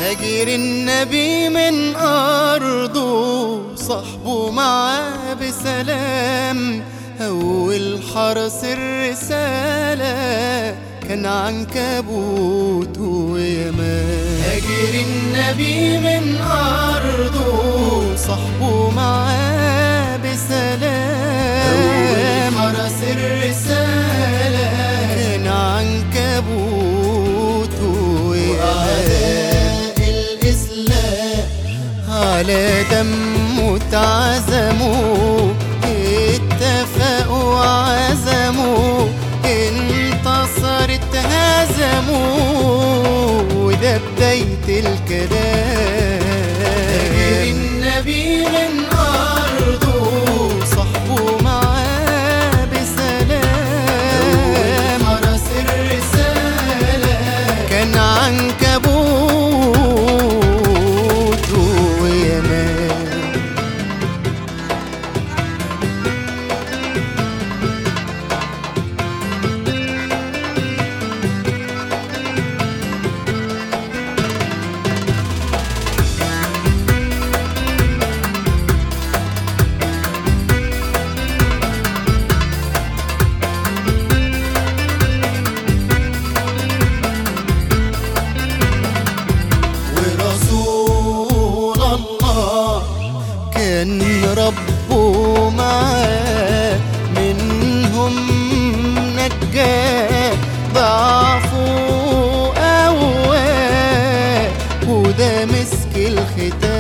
هاجر النبي من أرضه صحبه معاه بسلام أول حرس الرسالة كان عنكبوت ويمان هاجر النبي من أرضه صحبه معاه بسلام أول حرس الرسالة كان عنكبوت وأعداء الإسلام على دمه اتعزموا اتفقوا وعزموا انتصرت هزموا وده بداية الكلام النبي من أرضه صحبه معاه بسلام حرس الرسالة كان عنكبوت ويمان ورسول الله كان ربه معاه منهم نجاه ضعفه قواه وده مسك الختام